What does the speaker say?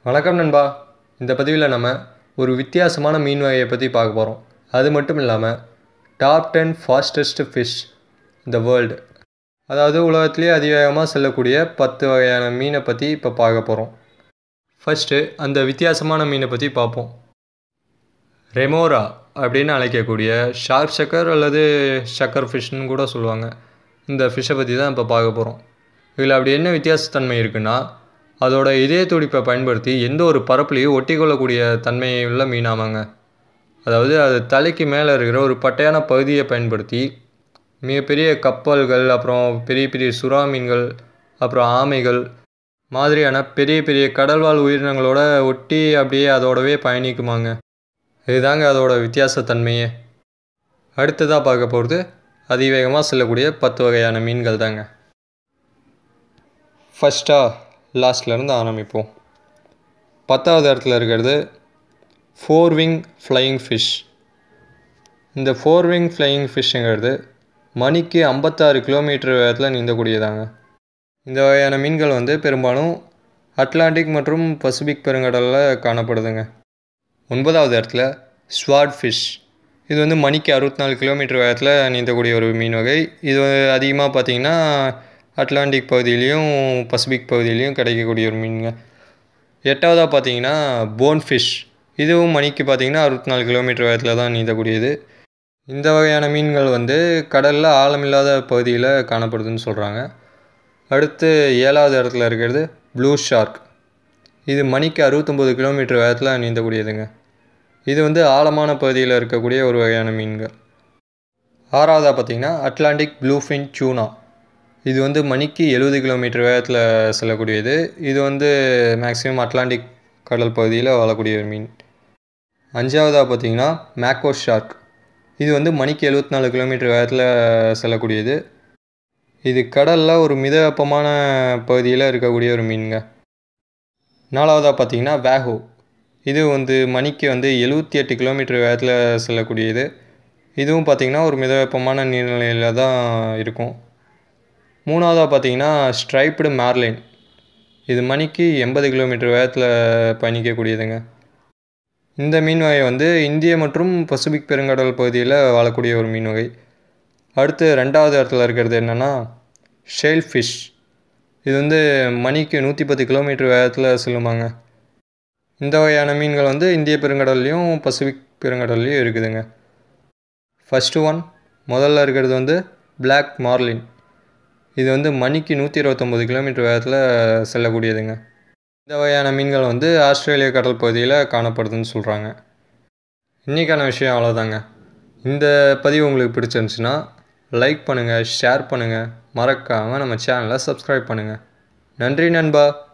வணக்கம் நண்பா இந்த பதிவில் நம்ம ஒரு வித்தியாசமான மீன் வகையை பற்றி பார்க்க போகிறோம் அது மட்டும் இல்லாமல் டாப் டென் ஃபாஸ்டஸ்ட் ஃபிஷ் இந்த வேர்ல்டு அதாவது உலகத்திலே அதிவேகமாக செல்லக்கூடிய பத்து வகையான மீனை பற்றி இப்போ பார்க்க போகிறோம் ஃபஸ்ட்டு அந்த வித்தியாசமான மீனை பற்றி பார்ப்போம் ரெமோரா அப்படின்னு அழைக்கக்கூடிய ஷார்க் ஷக்கர் அல்லது ஷக்கர் ஃபிஷ்னு கூட சொல்லுவாங்க இந்த ஃபிஷ்ஷை பற்றி தான் இப்போ பார்க்க போகிறோம் இதில் அப்படி என்ன வித்தியாசத்தன்மை இருக்குன்னா அதோட இதய துடிப்பை பயன்படுத்தி எந்த ஒரு பரப்புலையும் ஒட்டி கொள்ளக்கூடிய தன்மை உள்ள மீனாமாங்க அதாவது அது தலைக்கு மேலே இருக்கிற ஒரு பட்டையான பகுதியை பயன்படுத்தி மிகப்பெரிய கப்பல்கள் அப்புறம் பெரிய பெரிய சுறா மீன்கள் அப்புறம் ஆமைகள் மாதிரியான பெரிய பெரிய கடல்வாழ் உயிரினங்களோட ஒட்டி அப்படியே அதோடவே பயணிக்குமாங்க இதுதாங்க அதோட வித்தியாசத்தன்மையே அடுத்ததாக பார்க்க போகிறது அதிவேகமாக செல்லக்கூடிய பத்து வகையான மீன்கள் தாங்க ஃபஸ்ட்டாக லாஸ்ட்லேருந்து ஆரம்பிப்போம் பத்தாவது இடத்துல இருக்கிறது ஃபோர் விங் ஃப்ளையிங் ஃபிஷ் இந்த ஃபோர் விங் ஃப்ளையிங் ஃபிஷ்ஷுங்கிறது மணிக்கு ஐம்பத்தாறு கிலோமீட்டர் வேகத்தில் நீந்தக்கூடியதாங்க இந்த வகையான மீன்கள் வந்து பெரும்பாலும் அட்லாண்டிக் மற்றும் பசிபிக் பெருங்கடலில் காணப்படுதுங்க ஒன்பதாவது இடத்துல ஸ்வாட் ஃபிஷ் இது வந்து மணிக்கு அறுபத்தி நாலு கிலோமீட்டர் வேகத்தில் நீந்தக்கூடிய ஒரு மீன் வகை இது அதிகமாக பார்த்திங்கன்னா அட்லாண்டிக் பகுதியிலையும் பசிபிக் பகுதியிலையும் கிடைக்கக்கூடிய ஒரு மீனுங்க எட்டாவதாக பார்த்தீங்கன்னா போன் ஃபிஷ் இதுவும் மணிக்கு பார்த்திங்கன்னா அறுபத்தி நாலு கிலோமீட்டர் வேகத்தில் தான் நீந்தக்கூடியது இந்த வகையான மீன்கள் வந்து கடலில் ஆழமில்லாத பகுதியில் காணப்படுதுன்னு சொல்கிறாங்க அடுத்து ஏழாவது இடத்துல இருக்கிறது ப்ளூ ஷார்க் இது மணிக்கு அறுபத்தொம்போது கிலோமீட்டர் வேகத்தில் நீந்தக்கூடியதுங்க இது வந்து ஆழமான பகுதியில் இருக்கக்கூடிய ஒரு வகையான மீன்கள் ஆறாவதாக பார்த்திங்கன்னா அட்லாண்டிக் ப்ளூஃபின் சூனா இது வந்து மணிக்கு எழுபது கிலோமீட்டர் வேகத்தில் செல்லக்கூடியது இது வந்து மேக்ஸிமம் அட்லாண்டிக் கடல் பகுதியில் வாழக்கூடிய ஒரு மீன் அஞ்சாவதாக பார்த்திங்கன்னா மேக்கோ ஷார்க் இது வந்து மணிக்கு எழுபத்தி நாலு கிலோமீட்டர் வேகத்தில் செல்லக்கூடியது இது கடலில் ஒரு மித வெப்பமான பகுதியில் இருக்கக்கூடிய ஒரு மீனுங்க நாலாவதாக பார்த்திங்கன்னா வேஹோ இது வந்து மணிக்கு வந்து எழுபத்தி எட்டு கிலோமீட்டர் வேகத்தில் செல்லக்கூடியது இதுவும் பார்த்திங்கன்னா ஒரு மித வெப்பமான நீர்நிலையில் தான் இருக்கும் மூணாவதாக பார்த்தீங்கன்னா ஸ்ட்ரைப்டு மேர்லைன் இது மணிக்கு எண்பது கிலோமீட்டர் வேகத்தில் பயணிக்கக்கூடியதுங்க இந்த மீன் வகை வந்து இந்திய மற்றும் பசிபிக் பெருங்கடல் பகுதியில் வாழக்கூடிய ஒரு மீன் வகை அடுத்து ரெண்டாவது இடத்துல இருக்கிறது என்னென்னா ஷேல் ஃபிஷ் இது வந்து மணிக்கு நூற்றி பத்து கிலோமீட்டர் வேகத்தில் செல்லுமாங்க இந்த வகையான மீன்கள் வந்து இந்திய பெருங்கடல்லையும் பசிபிக் பெருங்கடல்லையும் இருக்குதுங்க ஃபஸ்ட்டு ஒன் முதல்ல இருக்கிறது வந்து பிளாக் மார்லின் இது வந்து மணிக்கு நூற்றி இருபத்தொம்போது கிலோமீட்டர் வேகத்தில் செல்லக்கூடியதுங்க இந்த வகையான மீன்கள் வந்து ஆஸ்திரேலிய கடல் பகுதியில் காணப்படுதுன்னு சொல்கிறாங்க இன்றைக்கான விஷயம் அவ்வளோதாங்க இந்த பதிவு உங்களுக்கு பிடிச்சிருந்துச்சுன்னா லைக் பண்ணுங்கள் ஷேர் பண்ணுங்கள் மறக்காமல் நம்ம சேனலை சப்ஸ்கிரைப் பண்ணுங்கள் நன்றி நண்பா